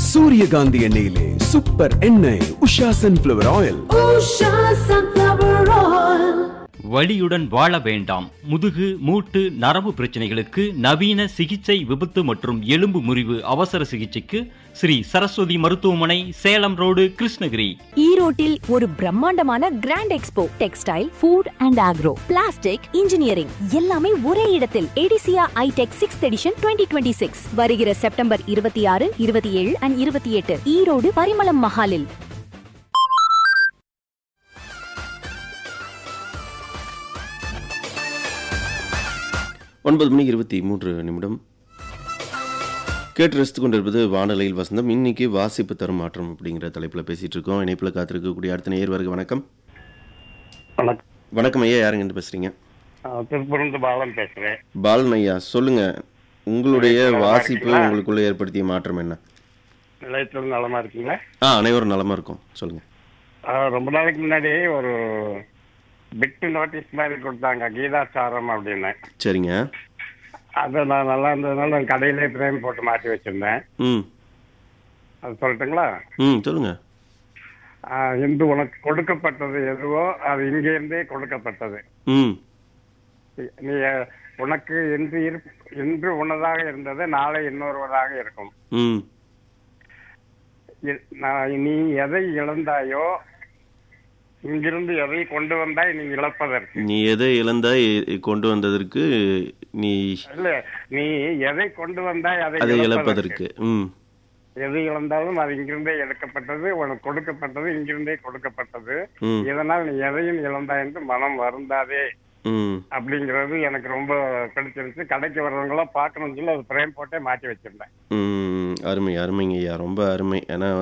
சூரியகாந்தி எண்ணெயிலே சூப்பர் எண்ணெய் Usha sunflower oil Usha Sunflower Oil. வலியுடன் வாழ வேண்டாம் முதுகு மூட்டு நரம்பு பிரச்சனைகளுக்கு நவீன சிகிச்சை விபத்து மற்றும் எலும்பு முறிவு அவசர சிகிச்சைக்கு ஸ்ரீ சரஸ்வதி மருத்துவமனை சேலம் ரோடு கிருஷ்ணகிரி ஈரோட்டில் ஒரு பிரம்மாண்டமான grand expo textile food and agro plastic engineering எல்லாமே ஒரே இடத்தில் ஏடிசியா ITEC sixth edition twenty twenty six வருகிற செப்டம்பர் இருபத்தி ஆறு இருபத்தி ஏழு அண்ட் இருபத்தி எட்டு ஈரோடு பரிமளம் மஹாலில் ஒன்பது மணி இருபத்தி மூன்று நிமிடம் கேட்டு ரசித்து கொண்டிருப்பது வானலையில் வசந்தம் இன்னைக்கு வாசிப்பு தரும் மாற்றம் அப்படிங்கிற தலைப்பில் பேசிட்டு இருக்கோம் இணைப்பில் காத்திருக்கக்கூடிய அடுத்த நேர் வருக வணக்கம் வணக்கம் வணக்கம் ஐயா யாருங்க பேசுறீங்க ஆஹ் திருப்பூர்ந்து பாலன் பேசுறேன் பாலன் ஐயா சொல்லுங்க உங்களுடைய நலமா வாசிப்பு இருக்கீங்களா? உங்களுக்குள்ள ஏற்படுத்திய மாற்றம் என்ன நிலையத்தில் நலமா இருக்கீங்களா ஆ அனைவரும் நலமா இருக்கும் சொல்லுங்க ஆஹ் ரொம்ப நாளைக்கு முன்னாடி ஒரு பிட்டு நோட்டீஸ் மாதிரி கொடுத்தாங்க கீதாச்சாரம் அப்படின்னு சரிங்க அதை நான் நல்லா இருந்ததுனால நான் கடையிலே பிரேம் போட்டு மாட்டி வச்சிருந்தேன் ம் அது சொல்லட்டுங்களா ம் சொல்லுங்க ஆஹ் இன்று உனக்கு கொடுக்கப்பட்டது எதுவோ அது இங்கிருந்தே கொடுக்கப்பட்டது ம் நீ அஹ், உனக்கு இன்று இருப்- இன்று உனதாக இருந்தது நாளை இன்னொருவராக இருக்கும் ம் இ- நான் நீ எதை இழந்தாயோ இங்கிருந்து எதை கொண்டு வந்தாய் நீ இழப்பதற்கு நீ எதை இழந்தாய் கொண்டு வந்ததற்கு நீ இல்ல நீ எதை கொண்டு வந்தாய் அதை அதை இழப்பதற்கு இழப்பதற்கு ம் எது இழந்தாலும் அது இங்கிருந்தே எடுக்கப்பட்டது உனக்கு கொடுக்கப்பட்டது இங்கிருந்தே கொடுக்கப்பட்டது ம். இதனால் நீ எதையும் இழந்தாய் என்று மனம் வருந்தாதே ம் அப்படிங்கிறது எனக்கு ரொம்ப பிடிச்சிருச்சு கடைக்கு வர்றவங்களாம் பார்க்கணும்னு சொல்லி அது பிரேம் போட்டே மாட்டி வச்சிருந்தேன் ம் அருமை அருமைங்க ஐயா ரொம்ப அருமை ஏன்னா